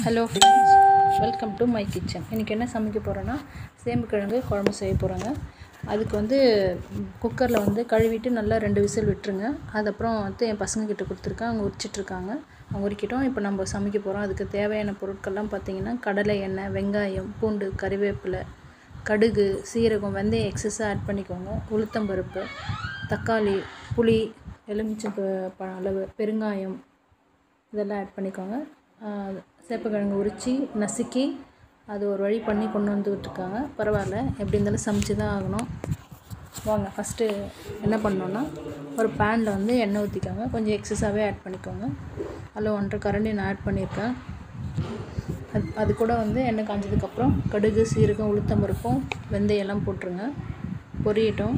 hello friends welcome to my kitchen இன்றைக்கி என்ன சமைக்க போகிறோன்னா சேம்பு கிழங்கு குழம்பு செய்ய போகிறோங்க அதுக்கு வந்து குக்கரில் வந்து கழுவிட்டு நல்லா ரெண்டு விசில் விட்டுருங்க அது அப்புறம் வந்து என் பசங்கக்கிட்ட கொடுத்துருக்கேன் அவங்க உரிச்சிட்ருக்காங்க அவங்க உரிக்கிட்டோம் இப்போ நம்ம சமைக்க போகிறோம் அதுக்கு தேவையான பொருட்கள்லாம் பார்த்திங்கன்னா கடலை எண்ணெய் வெங்காயம் பூண்டு கறிவேப்பிலை கடுகு சீரகம் வெந்தயம் எக்ஸஸாக ஆட் பண்ணிக்கோங்க உளுத்தம்பருப்பு தக்காளி புளி எலுமிச்சம் பழம் அளவு பெருங்காயம் இதெல்லாம் ஆட் பண்ணிக்கோங்க சேப்பக்கிழங்கு உரித்து நசுக்கி அது ஒரு வழி பண்ணி கொண்டு வந்துக்கிட்டு இருக்காங்க பரவாயில்ல எப்படி இருந்தாலும் சமைச்சு தான் ஆகணும் வாங்க ஃபஸ்ட்டு என்ன பண்ணோன்னா ஒரு பேனில் வந்து எண்ணெய் ஊற்றிக்கோங்க கொஞ்சம் எக்ஸஸாகவே ஆட் பண்ணிக்கோங்க அதில் ஒன்றரை கரண்டி நான் ஆட் பண்ணியிருக்கேன் அது அது கூட வந்து எண்ணெய் காஞ்சதுக்கப்புறம் கடுகு சீரகம் உளுத்தம் பருப்பும் வெந்தயம் எல்லாம் போட்டுருங்க பொரியட்டும்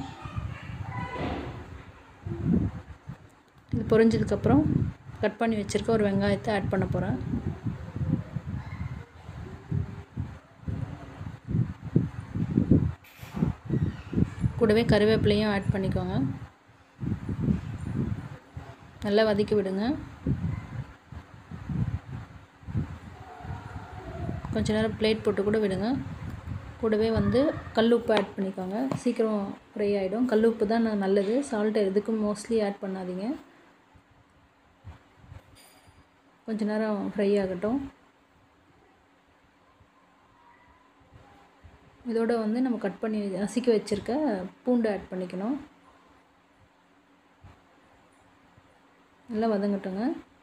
இது பொரிஞ்சதுக்கப்புறம் கட் பண்ணி வச்சுருக்க ஒரு வெங்காயத்தை ஆட் பண்ண போகிறேன் கூடவே கருவேப்பிலையும் ஆட் பண்ணிக்கோங்க நல்லா வதக்கி விடுங்க கொஞ்ச நேரம் பிளேட் போட்டு கூட விடுங்க கூடவே வந்து கல் உப்பு ஆட் பண்ணிக்கோங்க சீக்கிரம் ஃப்ரை ஆகிடும் கல் உப்பு தான் நல்லது சால்ட்டை எதுக்கும் மோஸ்ட்லி ஆட் பண்ணாதீங்க கொஞ்ச நேரம் ஃப்ரை ஆகட்டும் இதோட வந்து நம்ம கட் பண்ணி நசுக்கி வச்சுருக்க பூண்டு ஆட் பண்ணிக்கணும் நல்லா வதங்கட்டுங்க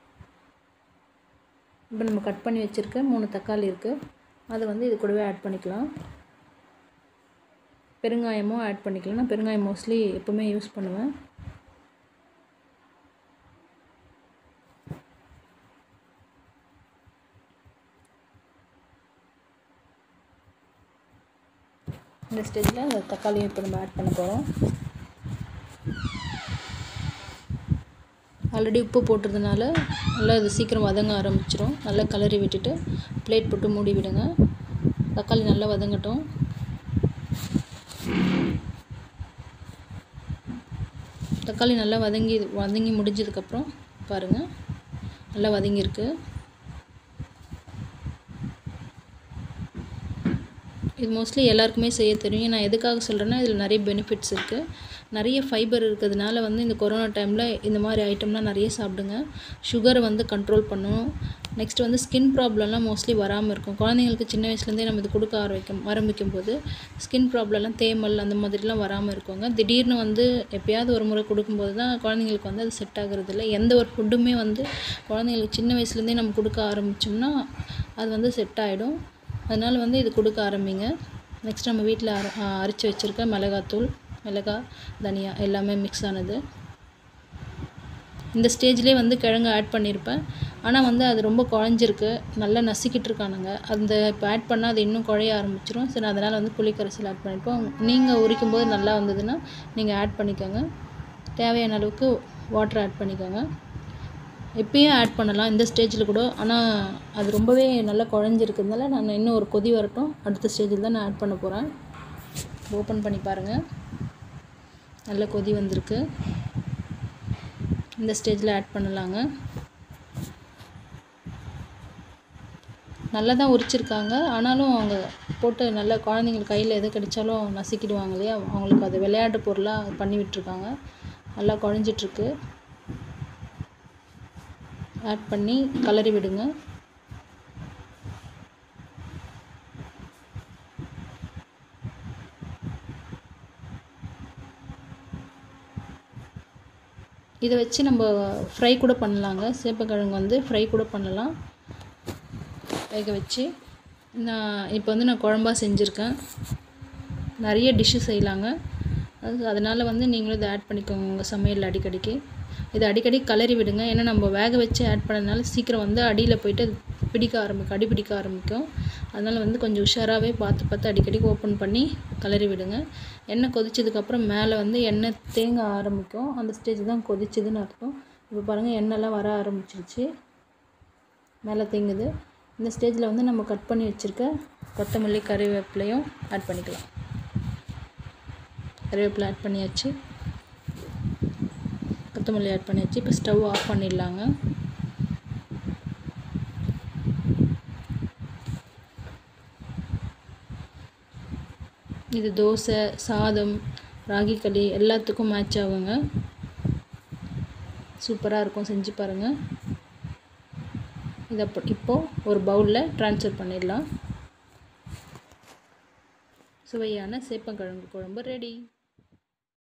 இப்போ நம்ம கட் பண்ணி வச்சுருக்க மூணு தக்காளி இருக்குது அதை வந்து இது கூடவே ஆட் பண்ணிக்கலாம் பெருங்காயமும் ஆட் பண்ணிக்கலாம் நான் பெருங்காயம் மோஸ்ட்லி எப்போவுமே யூஸ் பண்ணுவேன் இந்த ஸ்டேஜில் அந்த தக்காளியும் இப்போ நம்ம ஆட் பண்ண போகிறோம் ஆல்ரெடி உப்பு போட்டதுனால நல்லா இது சீக்கிரம் வதங்க ஆரம்பிச்சிடும் நல்லா கலரி விட்டுட்டு பிளேட் போட்டு மூடி விடுங்க தக்காளி நல்லா வதங்கட்டும் தக்காளி நல்லா வதங்கி வதங்கி முடிஞ்சதுக்கப்புறம் பாருங்கள் நல்லா வதங்கியிருக்கு இது மோஸ்ட்லி எல்லாருக்குமே செய்ய தெரியும் நான் எதுக்காக சொல்கிறேன்னா இதில் நிறைய பெனிஃபிட்ஸ் இருக்குது நிறைய ஃபைபர் இருக்கிறதுனால வந்து இந்த கொரோனா டைமில் இந்த மாதிரி ஐட்டம்லாம் நிறைய சாப்பிடுங்க சுகரை வந்து கண்ட்ரோல் பண்ணும் நெக்ஸ்ட் வந்து ஸ்கின் ப்ராப்ளம்லாம் மோஸ்ட்லி வராமல் இருக்கும் குழந்தைங்களுக்கு சின்ன வயசுலேருந்தே நம்ம இது கொடுக்க ஆரம்பிக்கும் ஆரம்பிக்கும் போது ஸ்கின் ப்ராப்ளம்லாம் தேமல் அந்த மாதிரிலாம் வராமல் இருக்குங்க திடீர்னு வந்து எப்பயாவது ஒரு முறை கொடுக்கும்போது தான் குழந்தைங்களுக்கு வந்து அது செட் ஆகுறது இல்லை எந்த ஒரு ஃபுட்டுமே வந்து குழந்தைங்களுக்கு சின்ன வயசுலேருந்தே நம்ம கொடுக்க ஆரம்பித்தோம்னா அது வந்து செட் ஆகிடும் அதனால் வந்து இது கொடுக்க ஆரம்பிங்க நெக்ஸ்ட் நம்ம வீட்டில் அர அரைச்சி வச்சுருக்க மிளகாத்தூள் மிளகா தனியா எல்லாமே மிக்ஸ் ஆனது இந்த ஸ்டேஜ்லேயே வந்து கிழங்கு ஆட் பண்ணியிருப்பேன் ஆனால் வந்து அது ரொம்ப குழஞ்சிருக்கு நல்லா நசுக்கிட்டு இருக்கானுங்க அந்த இப்போ ஆட் பண்ணால் அது இன்னும் குழைய ஆரம்பிச்சிரும் சரி அதனால் வந்து புளிக்கரைசல் ஆட் பண்ணியிருப்போம் நீங்கள் உரிக்கும் போது நல்லா வந்ததுன்னா நீங்கள் ஆட் பண்ணிக்கோங்க தேவையான அளவுக்கு வாட்டர் ஆட் பண்ணிக்கோங்க எப்பயும் ஆட் பண்ணலாம் இந்த ஸ்டேஜில் கூட ஆனால் அது ரொம்பவே நல்லா குழஞ்சிருக்கிறதுனால நான் இன்னும் ஒரு கொதி வரட்டும் அடுத்த ஸ்டேஜில் தான் நான் ஆட் பண்ண போகிறேன் ஓப்பன் பண்ணி பாருங்கள் நல்ல கொதி வந்திருக்கு இந்த ஸ்டேஜில் ஆட் பண்ணலாங்க நல்லா தான் உரிச்சிருக்காங்க ஆனாலும் அவங்க போட்டு நல்லா குழந்தைங்களுக்கு கையில் எது கிடைச்சாலும் நசுக்கிடுவாங்க இல்லையா அவங்களுக்கு அது விளையாட்டு பொருளாக பண்ணி விட்டுருக்காங்க நல்லா குழஞ்சிட்ருக்கு ஆட் பண்ணி கலரி விடுங்க இதை வச்சு நம்ம ஃப்ரை கூட பண்ணலாங்க சேப்பக்கிழங்கு வந்து ஃப்ரை கூட பண்ணலாம் வேக வச்சு நான் இப்போ வந்து நான் குழம்பா செஞ்சுருக்கேன் நிறைய டிஷ்ஷு செய்யலாங்க அது அதனால் வந்து நீங்களும் இதை ஆட் பண்ணிக்கோங்க உங்கள் சமையல் அடிக்கடிக்கு இதை அடிக்கடி கலரி விடுங்க ஏன்னா நம்ம வேக வச்சு ஆட் பண்ணதுனால சீக்கிரம் வந்து அடியில் போயிட்டு அது பிடிக்க ஆரம்பிக்கும் அடி பிடிக்க ஆரம்பிக்கும் அதனால் வந்து கொஞ்சம் உஷாராகவே பார்த்து பார்த்து அடிக்கடி ஓப்பன் பண்ணி கலரி விடுங்க எண்ணெய் கொதிச்சதுக்கப்புறம் மேலே வந்து எண்ணெய் தேங்க ஆரம்பிக்கும் அந்த ஸ்டேஜ் தான் கொதிச்சதுன்னு அர்த்தம் இப்போ பாருங்கள் எண்ணெய்லாம் வர ஆரம்பிச்சிருச்சு மேலே தேங்குது இந்த ஸ்டேஜில் வந்து நம்ம கட் பண்ணி வச்சுருக்க கொத்தமல்லி கறிவேப்பிலையும் ஆட் பண்ணிக்கலாம் கறிவேப்பிலை ஆட் பண்ணியாச்சு கொத்தமல்லி ஆட் பண்ணியாச்சு இப்போ ஸ்டவ் ஆஃப் பண்ணிடலாங்க இது தோசை சாதம் ராகி களி எல்லாத்துக்கும் மேட்ச் ஆகுங்க சூப்பராக இருக்கும் செஞ்சு பாருங்கள் இதை இப்போது ஒரு பவுலில் ட்ரான்ஸ்ஃபர் பண்ணிடலாம் சுவையான சேப்பங்கிழங்கு குழம்பு ரெடி